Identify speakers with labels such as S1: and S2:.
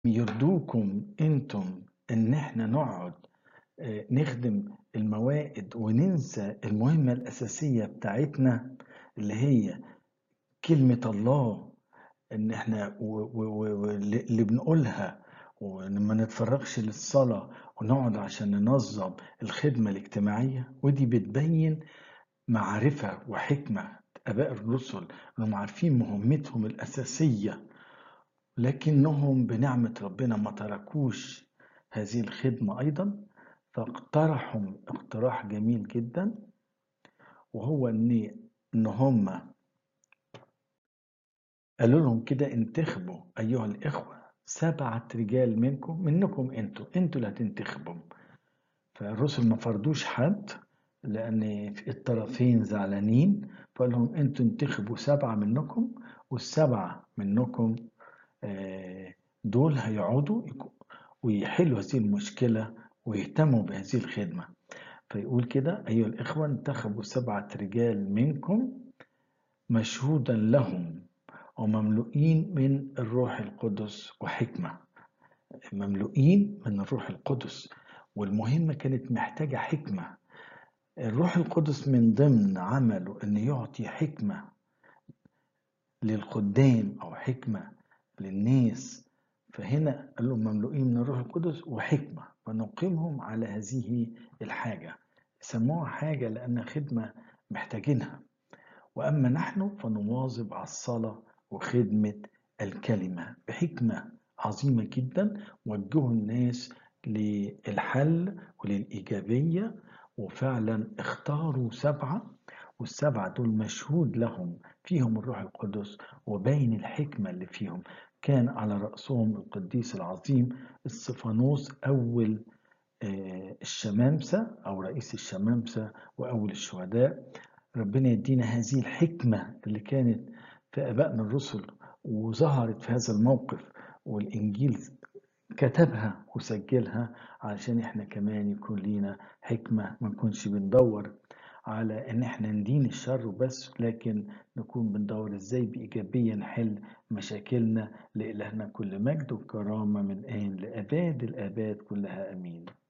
S1: يرضوكم انتم ان احنا نقعد آه، نخدم الموائد وننسى المهمة الأساسية بتاعتنا اللي هي كلمة الله إن إحنا واللي بنقولها وما نتفرغش للصلاة ونقعد عشان ننظم الخدمة الاجتماعية ودي بتبين معرفة وحكمة آباء الرسل إنهم عارفين مهمتهم الأساسية لكنهم بنعمة ربنا ما تركوش هذه الخدمة أيضا فاقترحوا اقتراح جميل جدا وهو ان ان هم قالوا لهم كده انتخبوا ايها الاخوه سبعه رجال منكم منكم انتوا انتوا اللي هتنتخبوا فالرسل ما فرضوش حد لان الطرفين زعلانين فقال لهم انتوا انتخبوا سبعه منكم والسبعه منكم آه، دول هيقعدوا ويحلوا هذه المشكله ويهتموا بهذه الخدمة فيقول كده أيها الإخوة انتخبوا سبعة رجال منكم مشهودا لهم ومملوئين من الروح القدس وحكمة مملوئين من الروح القدس والمهمة كانت محتاجة حكمة الروح القدس من ضمن عمله أن يعطي حكمة للخدام أو حكمة للناس فهنا قال لهم مملوئين من الروح القدس وحكمة فنقيمهم على هذه الحاجة سموها حاجة لأن خدمة محتاجينها وأما نحن فنواظب على الصلاة وخدمة الكلمة بحكمة عظيمة جدا وجهوا الناس للحل وللإيجابية وفعلا اختاروا سبعة والسبعة دول مشهود لهم فيهم الروح القدس وبين الحكمة اللي فيهم كان على رأسهم القديس العظيم الصفانوس أول آه، الشمامسة أو رئيس الشمامسة وأول الشهداء ربنا يدينا هذه الحكمة اللي كانت في آبائنا الرسل وظهرت في هذا الموقف والإنجيل كتبها وسجلها علشان احنا كمان يكون لينا حكمة ما نكونش بندور على ان احنا ندين الشر بس لكن نكون بندور ازاي بايجابيه نحل مشاكلنا لالهنا كل مجد وكرامه من ان لاباد الاباد كلها امين